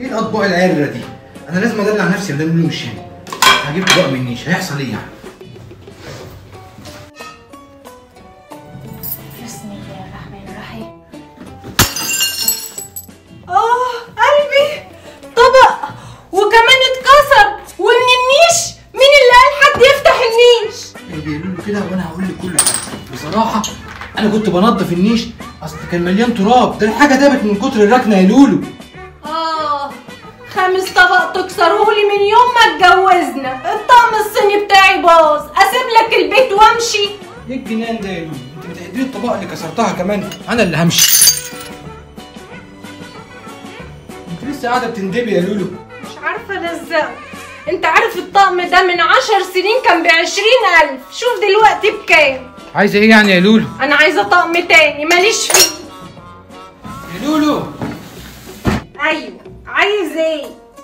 ايه الاطباق العره دي انا لازم ادلع نفسي قدام لولو مش هنا هجيب طبق من النيش هيحصل ايه يعني بسم الله الرحمن الرحيم اه قلبي طبق وكمان اتكسر ومن النيش مين اللي قال حد يفتح النيش بيقولوا له كده وانا هقول لك كل حاجه بصراحه انا كنت بنضف النيش اصل كان مليان تراب ده الحاجه دابت من كتر الركنه يا لولو اه خامس طبق تكسرهولي من يوم ما اتجوزنا الطقم الصيني بتاعي باظ اسيب لك البيت وامشي ايه الجنان ده يا لولو انت بتعدلي الطبق اللي كسرتها كمان انا اللي همشي انت لسه قاعده بتندبي يا لولو مش عارفه الزقه انت عارف الطقم ده من عشر سنين كان بعشرين الف شوف دلوقتي بكام عايزه ايه يعني يا لولو انا عايزه طقم تاني ماليش فيه يا لولو ايوه عايز ايه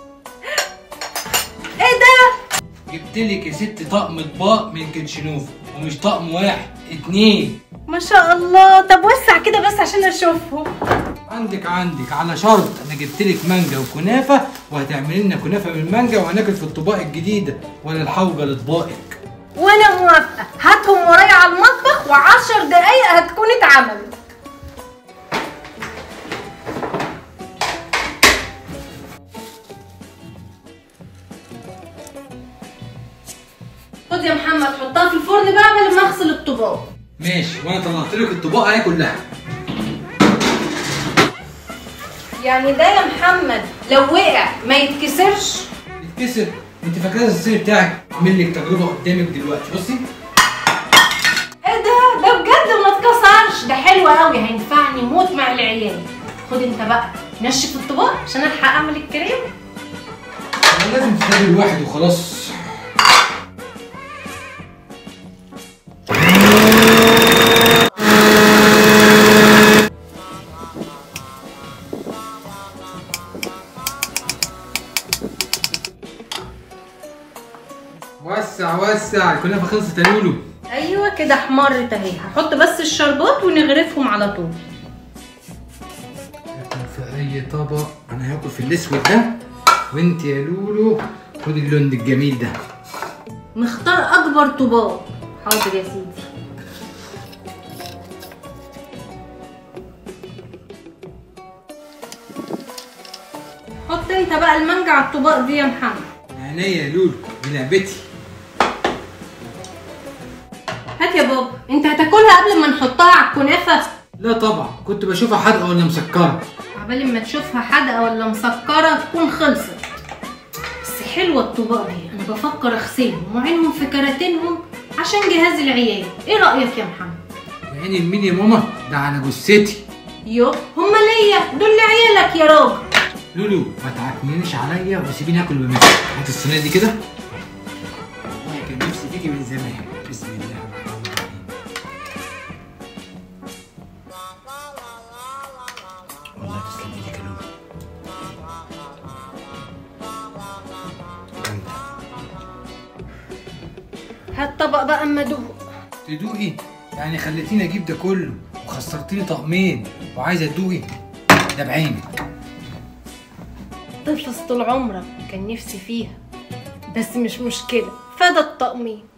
ايه ده جبت لك يا ست طقم اطباق من كنشنوف ومش طقم واحد اتنين ما شاء الله طب وسع كده بس عشان اشوفهم عندك عندك على شرط انا جبت لك مانجا وكنافه وهتعملي لنا كنافه بالمانجا وهناكل في الطباق الجديده ولا الحوجه لاطباقك وانا موافقه هاتهم ورايا على المطبخ وعشر دقايق هتكون اتعملت خد يا محمد حطها في الفرن بقى قبل ما اغسل الطباق ماشي وانا طلعت لك الطباق اهي كلها يعني ده يا محمد لو وقع ما يتكسرش يتكسر انت فاكره الصيني بتاعك عامل لك تجربه قدامك دلوقتي بصي ايه ده ده بجد ما اتكسرش ده حلو قوي هينفعني موت مع العيال خد انت بقى نشف الطباق عشان الحق اعمل الكريم انا لازم تتابع الواحد وخلاص وسع وسع الكنافه خلصت يا لولو ايوه كده احمرت اهي هحط بس الشربات ونغرفهم على طول ياكل في اي طبق انا هاكل في الاسود ده وانت يا لولو خدي اللون الجميل ده نختار اكبر طباق حاضر يا سيدي حط انت بقى المانجا على الطباق دي يا محمد عينيا يا لولو دي لعبتي هات يا بابا انت هتاكلها قبل ما نحطها على الكنافه لا طبعا كنت بشوفها حادقه ولا مسكره عبال ما تشوفها حادقه ولا مسكره تكون خلصت بس حلوه الطباق دي انا بفكر اغسلهم وعينهم في كراتينهم عشان جهاز العيال ايه رايك يا محمد يا عيني المين يا ماما ده على جثتي يو هما ليا دول لعيالك يا راجل لولو ما تعكنيش عليا وسيبيني اكل بمثل هات الصينيه دي كده والله كان نفسي تيجي من زمان بسم الله الرحمن الرحيم والله تسلم ايدك يا لولو جامدة. هات طبق بقى اما ادوق تدوقي يعني خليتيني اجيب ده كله وخسرتيني طقمين وعايزه تدوقي ده بعينك تفلس طول عمرك كان نفسي فيها بس مش مشكله فدا الطقمين